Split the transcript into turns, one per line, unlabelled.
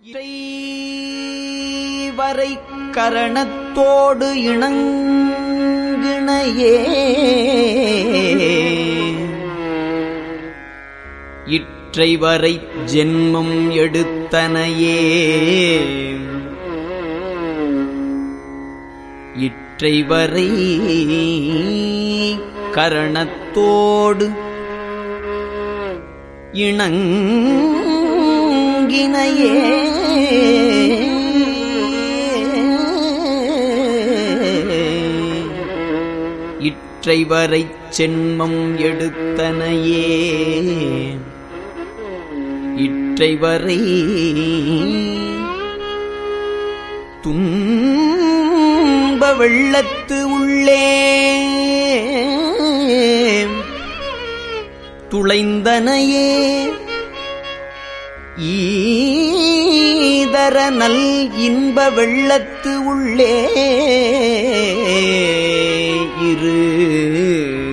வரை கரணத்தோடு இணங்கிணையே இற்றை வரை ஜென்மம் எடுத்தனையே இற்றை வரை கரணத்தோடு இணங்கினையே இற்றை வரை சென்மம் எடுத்தனையே இற்றை வரை துன்ப வெள்ளத்து உள்ளே துளைந்தனையே ஈதர நல் இன்ப வெள்ளத்து உள்ளே இரு